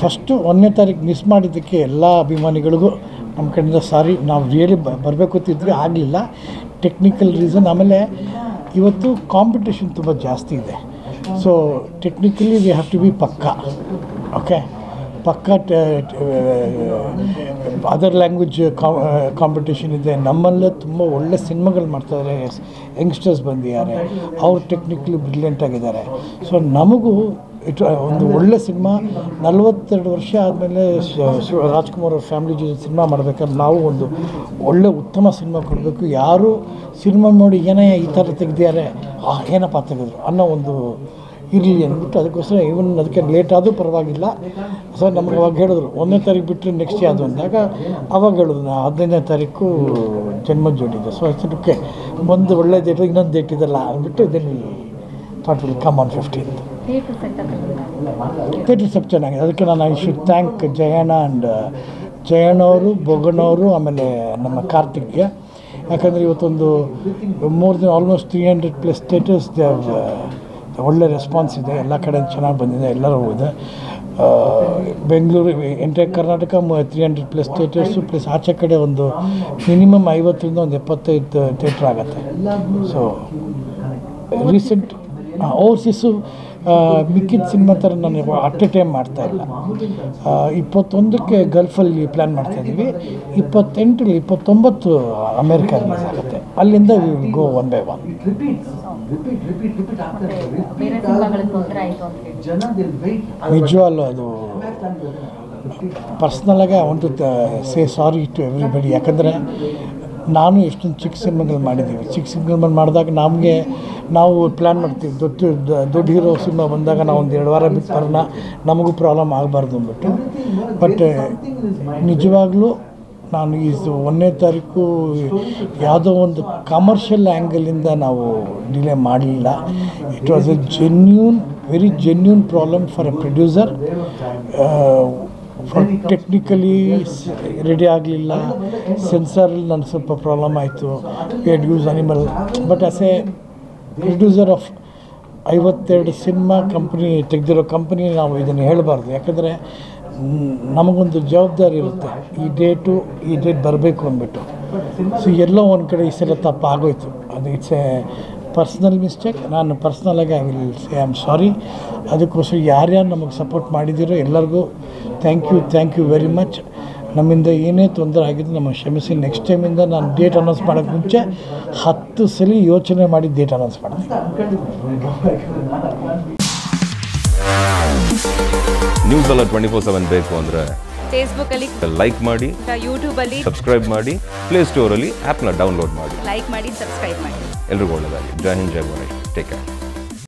first ಒಂದನೇ ತಾರೀಕು miss ಮಾಡಿದ್ದಕ್ಕೆ ಎಲ್ಲ ಅಭಿಮಾನಿಗಳಿಗೂ ನಮ್ಮ ಕಡೆಯಿಂದ ಸಾರಿ ನಾವು ರಿಯಲಿ ಬರಬೇಕು ಅಂತಿದ್ವಿ ಆಗಲಿಲ್ಲ ಟೆಕ್ನಿಕಲ್ ರೀಸನ್ ಆಮೇಲೆ ಇವತ್ತು ಕಾಂಪಿಟೇಷನ್ ತುಂಬ ಜಾಸ್ತಿ ಇದೆ so technically we have to be ಪಕ್ಕ ಓಕೆ ಪಕ್ಕ ಅದರ್ ಲ್ಯಾಂಗ್ವೇಜ್ ಕಾಂಪಿಟೇಷನ್ ಇದೆ ನಮ್ಮಲ್ಲೇ ತುಂಬ ಒಳ್ಳೆ ಸಿನಿಮಾಗಳು ಮಾಡ್ತಾಯಿದ್ದಾರೆ ಯಂಗ್ಸ್ಟರ್ಸ್ ಬಂದಿದ್ದಾರೆ ಅವ್ರು ಟೆಕ್ನಿಕಲಿ ಬ್ರಿಲಿಯಂಟ್ ಆಗಿದ್ದಾರೆ ಸೊ ನಮಗೂ ಇಟ್ ಒಂದು ಒಳ್ಳೆ ಸಿನಿಮಾ ನಲವತ್ತೆರಡು ವರ್ಷ ಆದಮೇಲೆ ರಾಜ್ಕುಮಾರ್ ಅವ್ರ ಫ್ಯಾಮಿಲಿ ಜೊತೆ ಸಿನಿಮಾ ಮಾಡ್ಬೇಕಾದ್ರೆ ನಾವು ಒಂದು ಒಳ್ಳೆ ಉತ್ತಮ ಸಿನಿಮಾ ಕೊಡಬೇಕು ಯಾರು ಸಿನಿಮಾ ನೋಡಿ ಏನೇ ಈ ಥರ ತೆಗ್ದಿದ್ದಾರೆ ಆ ಏನಪ್ಪ ತೆಗೆದ್ರು ಅನ್ನೋ ಒಂದು ಇರಲಿ ಅಂದ್ಬಿಟ್ಟು ಅದಕ್ಕೋಸ್ಕರ ಇವನ್ ಅದಕ್ಕೆ ಲೇಟ್ ಆದರೂ ಪರವಾಗಿಲ್ಲ ಸೊ ನಮ್ಗೆ ಅವಾಗ ಹೇಳಿದ್ರು ಒಂದನೇ ತಾರೀಕು ಬಿಟ್ಟರೆ ನೆಕ್ಸ್ಟ್ ಯಾವುದು ಅಂದಾಗ ಅವಾಗ ಹೇಳಿದ್ರು ನಾ ಹದಿನೈದನೇ ತಾರೀಕು ಜನ್ಮದ ಜೋಡಿದೆ ಸೊ ಅದಕ್ಕೆ ಒಂದು ಒಳ್ಳೆ ಡೇಟ್ ಇನ್ನೊಂದು ಡೇಟ್ ಇದೆಲ್ಲ ಅಂದ್ಬಿಟ್ಟು ಇದನ್ನು thought will come on fifteen theatre set theatre ಸ್ವಲ್ಪ ಚೆನ್ನಾಗಿದೆ ಅದಕ್ಕೆ ನಾನು I should thank Jayanna and Jayanna ಅವರು ಬೊಗಣ್ಣವರು ಆಮೇಲೆ ನಮ್ಮ ಕಾರ್ತಿಕ್ಗೆ ಯಾಕಂದರೆ ಇವತ್ತೊಂದು ಮೂರು ದಿನ almost three hundred plus theatres ಒಳ್ಳೆ ರೆಸ್ಪಾನ್ಸ್ ಇದೆ ಎಲ್ಲ ಕಡೆ ಚೆನ್ನಾಗಿ ಬಂದಿದೆ ಎಲ್ಲರೂ ಇದೆ ಆ, Bengaluru entire Karnataka three hundred plus theatres plus ಆಚೆ ಕಡೆ ಒಂದು ಮಿನಿಮಮ್ ಐವತ್ತರಿಂದ ಒಂದು ಎಪ್ಪತ್ತೈದು ಥಿಯೇಟ್ರ್ ಆಗುತ್ತೆ ಸೊ ರೀಸೆಂಟ್ ಓವರ್ಸೀಸು ಮಿಕ್ಕಿದ ಸಿನಿಮಾ ಥರ ನಾನು ಅಟ್ ಎ ಟೈಮ್ ಮಾಡ್ತಾ ಇಲ್ಲ ಆ, ಇಪ್ಪತ್ತೊಂದಕ್ಕೆ ಗಲ್ಫಲ್ಲಿ ಪ್ಲ್ಯಾನ್ ಮಾಡ್ತಾ ಇದ್ದೀವಿ ಇಪ್ಪತ್ತೆಂಟರಲ್ಲಿ ಇಪ್ಪತ್ತೊಂಬತ್ತು ಅಮೇರಿಕ ರಿಲೀಸ್ ಆಗುತ್ತೆ ಅಲ್ಲಿಂದ we will go one by one ಮತ್ತೆ ಬೇರೆ ಸಿನಿಮಾಗಳಿಗೆ ತೊಂದರೆ ಆಯಿತು ಅಂತ ಹೇಳಿ ನಿಜವಲ್ಲೂ ಅದು ಪರ್ಸ್ನಲಾಗಿ I want to say sorry to everybody ಯಾಕಂದರೆ ನಾನು ಎಷ್ಟೊಂದು ಚಿಕ್ಕ ಸಿನಿಮಾಗಳು ಮಾಡಿದ್ದೀವಿ ಚಿಕ್ಕ ಸಿನಿಮಾಗಳು ಮಾಡಿದಾಗ ನಮಗೆ ನಾವು ಪ್ಲ್ಯಾನ್ ಮಾಡ್ತೀವಿ ದೊಡ್ಡ ದೊಡ್ಡ ಹೀರೋ ಸಿನಿಮಾ ಬಂದಾಗ ನಾವು ಒಂದು ಎರಡು ವಾರ ಬಿಟ್ಟು ಬರೋಣ ನಮಗೂ ಪ್ರಾಬ್ಲಮ್ ಆಗಬಾರ್ದು ಅಂದ್ಬಿಟ್ಟು ಬಟ್ ನಿಜವಾಗ್ಲೂ ನಾನು ಈ ಸ- ಒಂದನೇ ತಾರೀಕು ಯಾವುದೋ ಒಂದು ಕಮರ್ಷಿಯಲ್ ಆ್ಯಂಗಲಿಂದ ನಾವು ಡಿಲೇ ಮಾಡಲಿಲ್ಲ it was a genuine very genuine problem for a producer technically ready ಆಗಲಿಲ್ಲ ಸೆನ್ಸಾರಲ್ಲಿ ನನ್ನ ಸ್ವಲ್ಪ ಪ್ರಾಬ್ಲಮ್ ಆಯಿತು we use animal but as a producer of ಐವತ್ತೆರಡು ಸಿನಿಮಾ ಕಂಪ್ನಿ ತೆಗೆದಿರೋ ಕಂಪ್ನಿ ನಾವು ಇದನ್ನು ಹೇಳಬಾರ್ದು ಯಾಕಂದರೆ ನಮಗೊಂದು ಜವಾಬ್ದಾರಿ ಇರುತ್ತೆ ಈ ಡೇಟು ಈ ಡೇಟ್ ಬರಬೇಕು ಅಂದ್ಬಿಟ್ಟು ಸೊ ಎಲ್ಲೋ ಒಂದು ಕಡೆ ಈ ಸಲ ತಪ್ಪು ಆಗೋಯ್ತು ಅದು ಇಟ್ಸ್ ಎ ಪರ್ಸ್ನಲ್ ಮಿಸ್ಟೇಕ್ ನಾನು ಪರ್ಸ್ನಲಾಗಿ I will say I am sorry ಅದಕ್ಕೋಸ್ಕರ ಯಾರ್ಯಾರು ನಮಗೆ ಸಪೋರ್ಟ್ ಮಾಡಿದ್ದೀರೋ ಎಲ್ಲರಿಗೂ thank you thank you very much ನಮ್ಮಿಂದ ಏನೇ ತೊಂದರೆ ಆಗಿದ್ದು ನಮಗೆ ಕ್ಷಮಿಸಿ ನೆಕ್ಸ್ಟ್ ಟೈಮಿಂದ ನಾನು ಡೇಟ್ ಅನೌನ್ಸ್ ಮಾಡೋಕ್ಕೆ ಮುಂಚೆ ಹತ್ತು ಸಲ ಯೋಚನೆ ಮಾಡಿ ಡೇಟ್ ಅನೌನ್ಸ್ ಮಾಡ್ತೀನಿ ನ್ಯೂಸ್ ಎಲ್ಲ ಟ್ವೆಂಟಿ ಫೋರ್ ಸೆವೆನ್ ಬೇಕು ಅಂದರೆ ಫೇಸ್ಬುಕ್ಕಲ್ಲಿ ಲೈಕ್ ಮಾಡಿ ಯೂಟ್ಯೂಬಲ್ಲಿ ಸಬ್ಸ್ಕ್ರೈಬ್ ಮಾಡಿ ಪ್ಲೇಸ್ಟೋರಲ್ಲಿ ಆ್ಯಪ್ನ ಡೌನ್ಲೋಡ್ ಮಾಡಿ ಲೈಕ್ ಮಾಡಿ ಸಬ್ಸ್ಕ್ರೈಬ್ ಮಾಡಿ ಎಲ್ರಿಗೂ ಒಳ್ಳೆಯದಾಗಿ ಜೈ ಹಿಂದ್ ಜೈ ಗಣೇಶ್ ಟೇಕ್ ಕೇರ್